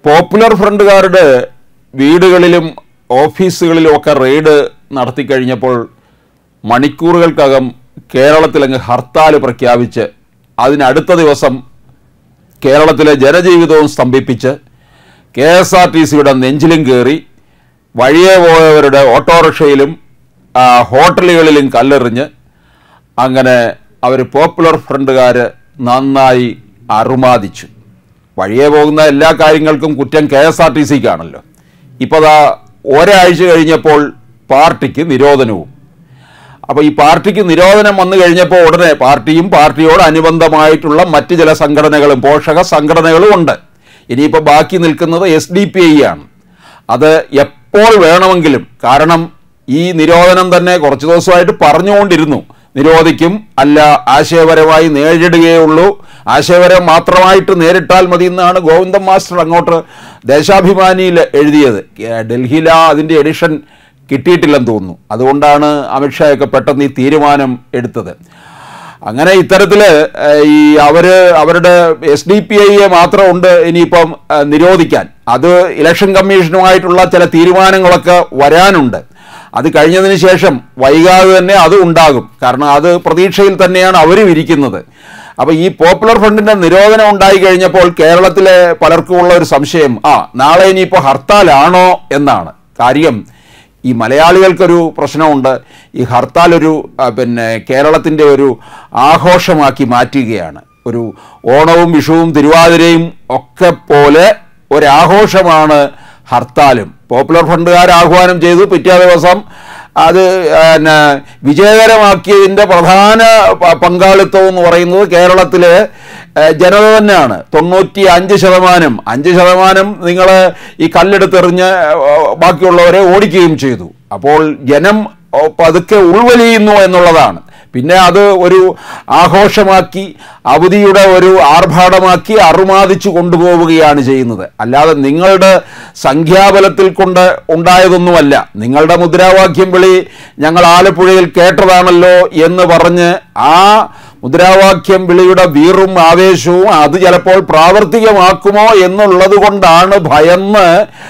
popular ഫ്രണ്ടുകാരുടെ വീടുകളിലും ഓഫീസുകളിലും ഒക്കെ റെയ്ഡ് നടത്തിക്കഴിഞ്ഞപ്പോൾ മണിക്കൂറുകൾക്കകം കേരളത്തിലങ്ങ് ഹർത്താൽ പ്രഖ്യാപിച്ച് അതിനടുത്ത ദിവസം കേരളത്തിലെ ജനജീവിതവും സ്തംഭിപ്പിച്ച് കെ എസ് ആർ ടി സിയുടെ നെഞ്ചിലും കയറി വഴിയെ പോയവരുടെ ഓട്ടോറിക്ഷയിലും ആ, ഹോട്ടലുകളിലും കല്ലെറിഞ്ഞ് അങ്ങനെ അവർ പോപ്പുലർ ഫ്രണ്ടുകാർ നന്നായി അറുമാദിച്ചു വഴിയെ പോകുന്ന എല്ലാ കാര്യങ്ങൾക്കും കുറ്റം കെ എസ് ആർ ടി സിക്കാണല്ലോ ഇപ്പോൾ ദാ ഒരാഴ്ച കഴിഞ്ഞപ്പോൾ പാർട്ടിക്ക് നിരോധനവും അപ്പോൾ ഈ പാർട്ടിക്ക് നിരോധനം വന്നു കഴിഞ്ഞപ്പോൾ ഉടനെ പാർട്ടിയും പാർട്ടിയോട് അനുബന്ധമായിട്ടുള്ള മറ്റ് ചില സംഘടനകളും പോഷക സംഘടനകളും ഉണ്ട് ഇനിയിപ്പോൾ ബാക്കി നിൽക്കുന്നത് എസ് ഡി പി ഐ ആണ് അത് എപ്പോൾ വേണമെങ്കിലും കാരണം ഈ നിരോധനം തന്നെ കുറച്ച് ദിവസമായിട്ട് പറഞ്ഞുകൊണ്ടിരുന്നു നിരോധിക്കും അല്ല ആശയപരമായി നേരിടുകയുള്ളൂ ആശയപരം മാത്രമായിട്ട് നേരിട്ടാൽ മതി എന്നാണ് ഗോവിന്ദൻ മാസ്റ്റർ അങ്ങോട്ട് ദേശാഭിമാനിയിൽ എഴുതിയത് ഏ, ഡൽഹിയിൽ ആ അതിൻ്റെ എഡിഷൻ കിട്ടിയിട്ടില്ലെന്ന് തോന്നുന്നു അതുകൊണ്ടാണ് അമിത്ഷായൊക്കെ പെട്ടെന്ന് ഈ തീരുമാനം എടുത്തത് അങ്ങനെ ഇത്തരത്തിൽ ഈ അവർ അവരുടെ എസ് ഡി പി ഐയെ മാത്രമുണ്ട് ഇനിയിപ്പം ആ, നിരോധിക്കാൻ അത് ഇലക്ഷൻ കമ്മീഷനുമായിട്ടുള്ള ചില തീരുമാനങ്ങളൊക്കെ വരാനുണ്ട് അത് കഴിഞ്ഞതിന് ശേഷം വൈകാതെ തന്നെ അത് ഉണ്ടാകും കാരണം അത് പ്രതീക്ഷയിൽ തന്നെയാണ് അവരും ഇരിക്കുന്നത് അപ്പോൾ ഈ പോപ്പുലർ ഫ്രണ്ടിന്റെ നിരോധനം ഉണ്ടായി കഴിഞ്ഞപ്പോൾ കേരളത്തിലെ പലർക്കും ഉള്ള ഒരു സംശയം ആ നാളെ ഇനിയിപ്പോൾ ഹർത്താലാണോ എന്നാണ് കാര്യം ഈ മലയാളികൾക്കൊരു പ്രശ്നമുണ്ട് ഈ ഹർത്താൽ ഒരു ആ, പിന്നെ കേരളത്തിൻ്റെ ഒരു ആഘോഷമാക്കി മാറ്റുകയാണ് ഒരു ഓണവും വിഷുവും തിരുവാതിരയും ഒക്കെ പോലെ ഒരാഘോഷമാണ് ഹർത്താലും പോപ്പുലർ ഫണ്ടുകാർ ആഹ്വാനം ചെയ്തു പിറ്റേ ദിവസം അത് പിന്നെ വിജയകരമാക്കിയതിൻ്റെ പ്രധാന പ- പങ്കാളിത്തം എന്ന് പറയുന്നത് കേരളത്തിലെ ഏഹ്, ജനത തന്നെയാണ് തൊണ്ണൂറ്റി അഞ്ച് ശതമാനം അഞ്ച് ശതമാനം നിങ്ങൾ ഈ കല്ലെടുത്തെറിഞ്ഞ് ഏഹ്, ബാക്കിയുള്ളവരെ ഓടിക്കുകയും ചെയ്തു അപ്പോൾ ജനം ഓ, പതുക്കെ ഉൾവലിയുന്നു എന്നുള്ളതാണ് പിന്നെ അത് ഒരു ആഘോഷമാക്കി അവധിയുടെ ഒരു ആർഭാടമാക്കി അറുമാദിച്ചു കൊണ്ടുപോവുകയാണ് ചെയ്യുന്നത് അല്ലാതെ നിങ്ങളുടെ സംഖ്യാബലത്തിൽ കൊണ്ട് ഉണ്ടായതൊന്നുമല്ല നിങ്ങളുടെ മുദ്രാവാക്യം വിളി ഞങ്ങൾ ആലപ്പുഴയിൽ കേട്ടതാണല്ലോ എന്ന് പറഞ്ഞ് ആ മുദ്രാവാക്യം വിളിയുടെ വീറും ആവേശവും അത് ചിലപ്പോൾ പ്രാവർത്തികമാക്കുമോ എന്നുള്ളത് കൊണ്ടാണ് ഭയന്ന്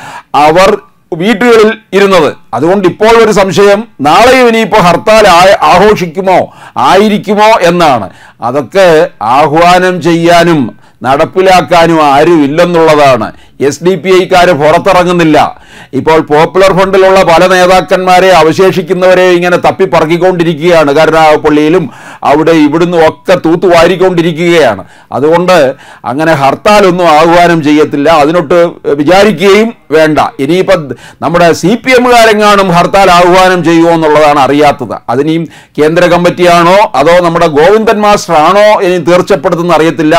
അവർ വീട്ടുകളിൽ ഇരുന്നത് അതുകൊണ്ട് ഇപ്പോൾ ഒരു സംശയം നാളെയും ഇനിയിപ്പോൾ ഹർത്താൽ ആ- ആഘോഷിക്കുമോ ആയിരിക്കുമോ എന്നാണ് അതൊക്കെ ആഹ്വാനം ചെയ്യാനും നടപ്പിലാക്കാനും ആരും ഇല്ലെന്നുള്ളതാണ് എസ് ഡി പി ഐക്കാർ പുറത്തിറങ്ങുന്നില്ല ഇപ്പോൾ പോപ്പുലർ ഫണ്ടിലുള്ള പല നേതാക്കന്മാരെ അവശേഷിക്കുന്നവരെ ഇങ്ങനെ തപ്പിപ്പറക്കിക്കൊണ്ടിരിക്കുകയാണ് കരുനാഗപ്പള്ളിയിലും അവിടെ ഇവിടുന്ന് ഒക്കെ തൂത്തുവാരിക്കൊണ്ടിരിക്കുകയാണ് അതുകൊണ്ട് അങ്ങനെ ഹർത്താലൊന്നും ആഹ്വാനം ചെയ്യത്തില്ല അതിനൊട്ട് വിചാരിക്കുകയും വേണ്ട ഇനിയിപ്പം നമ്മുടെ സി പി എമ്മുകാരെങ്ങാനും ഹർത്താൽ ആഹ്വാനം ചെയ്യുമോ എന്നുള്ളതാണ് അറിയാത്തത് അതിനിയും കേന്ദ്ര കമ്മിറ്റിയാണോ അതോ നമ്മുടെ ഗോവിന്ദൻ മാസ്റ്റർ ആണോ ഇനി തീർച്ചപ്പെടുത്തുന്ന അറിയത്തില്ല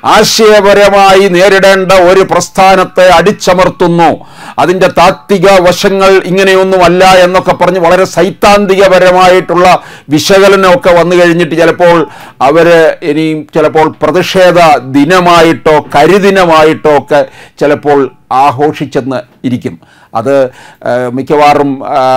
ആശയപരമായി നേരിടേണ്ട ഒരു പ്രസ്ഥാനത്തെ അടിച്ചമർത്തുന്നു അതിൻ്റെ താത്വിക വശങ്ങൾ ഇങ്ങനെയൊന്നുമല്ല എന്നൊക്കെ പറഞ്ഞ് വളരെ സൈദ്ധാന്തികപരമായിട്ടുള്ള വിശകലനമൊക്കെ വന്നു കഴിഞ്ഞിട്ട് ചിലപ്പോൾ അവർ ഇനിയും ചിലപ്പോൾ പ്രതിഷേധ ദിനമായിട്ടോ കരിദിനമായിട്ടോ ഒക്കെ ചിലപ്പോൾ ആഘോഷിച്ചെന്ന് ഇരിക്കും അത് ആ, മിക്കവാറും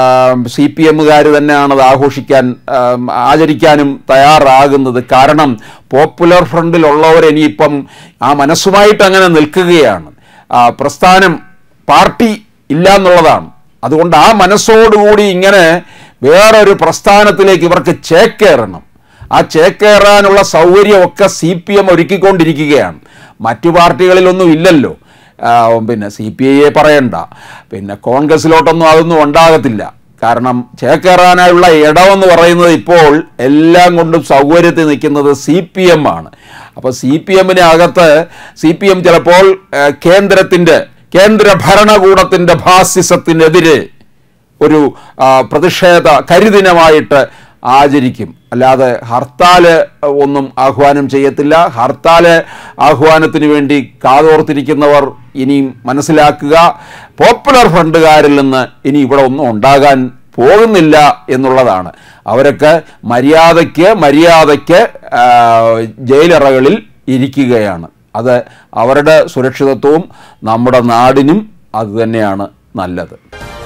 സി പി എമ്മുകാർ തന്നെയാണ് അത് ആഘോഷിക്കാൻ ആ, ആചരിക്കാനും തയ്യാറാകുന്നത് കാരണം പോപ്പുലർ ഫ്രണ്ടിലുള്ളവർ ഇനിയിപ്പം ആ മനസ്സുമായിട്ട് അങ്ങനെ നിൽക്കുകയാണ് ആ, പ്രസ്ഥാനം പാർട്ടി ഇല്ല എന്നുള്ളതാണ് അതുകൊണ്ട് ആ മനസ്സോടുകൂടി ഇങ്ങനെ വേറൊരു പ്രസ്ഥാനത്തിലേക്ക് ഇവർക്ക് ചേക്കേറണം ആ ചേക്കേറാനുള്ള സൗകര്യമൊക്കെ സി പി എം ഒരുക്കിക്കൊണ്ടിരിക്കുകയാണ് മറ്റു പാർട്ടികളിലൊന്നും ഇല്ലല്ലോ ആ, പിന്നെ സി പി ഐയെ പറയണ്ട പിന്നെ കോൺഗ്രസിലോട്ടൊന്നും അതൊന്നും ഉണ്ടാകത്തില്ല കാരണം ചേക്കേറാനായുള്ള ഇടമെന്ന് പറയുന്നത് ഇപ്പോൾ എല്ലാം കൊണ്ടും സൗകര്യത്തിൽ നിൽക്കുന്നത് സി പി എം ആണ് അപ്പോൾ സി പി എമ്മിന് അകത്ത് സി പി എം ചിലപ്പോൾ ആ, കേന്ദ്രത്തിൻ്റെ കേന്ദ്ര ഭരണകൂടത്തിൻ്റെ ഭാസിസത്തിനെതിരെ ഒരു ആ, പ്രതിഷേധ കരിദിനമായിട്ട് ആചരിക്കും അല്ലാതെ ഹർത്താല് ഒന്നും ആഹ്വാനം ചെയ്യത്തില്ല ഹർത്താല് ആഹ്വാനത്തിന് വേണ്ടി കാതോർത്തിരിക്കുന്നവർ ഇനിയും മനസ്സിലാക്കുക പോപ്പുലർ ഫ്രണ്ടുകാരിൽ നിന്ന് ഇനി ഇവിടെ ഒന്നും ഉണ്ടാകാൻ പോകുന്നില്ല എന്നുള്ളതാണ് അവരൊക്കെ മര്യാദയ്ക്ക് മര്യാദയ്ക്ക് ആ, ജയിലറകളിൽ ഇരിക്കുകയാണ് അത് അവരുടെ സുരക്ഷിതത്വവും നമ്മുടെ നാടിനും അതുതന്നെയാണ് നല്ലത്